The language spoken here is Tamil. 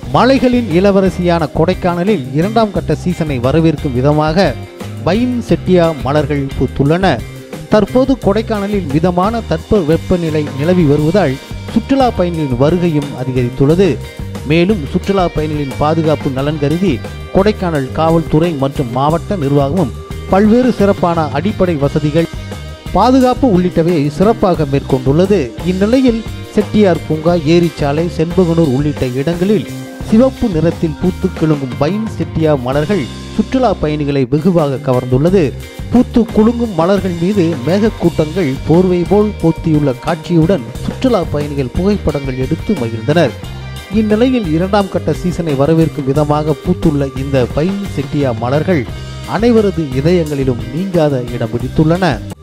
மலைகளின் இளவரசியான கொடைக்கானலில் இரண்டாம் கட்ட சீசனை வரவேற்கும் விதமாக பைன் செட்டியா மலர்கள் பூத்துள்ளன தற்போது கொடைக்கானலில் மிதமான தட்ப வெப்பநிலை நிலவி வருவதால் சுற்றுலா பயணிகளின் வருகையும் அதிகரித்துள்ளது மேலும் சுற்றுலா பயணிகளின் பாதுகாப்பு நலன் கருதி கொடைக்கானல் காவல்துறை மற்றும் மாவட்ட நிர்வாகமும் பல்வேறு சிறப்பான அடிப்படை வசதிகள் பாதுகாப்பு உள்ளிட்டவையை சிறப்பாக மேற்கொண்டுள்ளது இந்நிலையில் செட்டியார் பூங்கா ஏரிச்சாலை செண்பகனூர் உள்ளிட்ட இடங்களில் சிவப்பு நிறத்தில் பூத்து கிழுங்கும் பைன் செட்டியா மலர்கள் சுற்றுலா பயணிகளை வெகுவாக கவர்ந்துள்ளது பூத்து குலுங்கும் மலர்கள் மீது மேகக்கூட்டங்கள் போர்வை போல் போத்தியுள்ள காட்சியுடன் சுற்றுலா பயணிகள் புகைப்படங்கள் எடுத்து மகிழ்ந்தனர் இந்நிலையில் இரண்டாம் கட்ட சீசனை வரவேற்கும் விதமாக பூத்துள்ள இந்த பைன் செட்டியா மலர்கள் அனைவரது இதயங்களிலும் நீங்காத இடம் பிடித்துள்ளன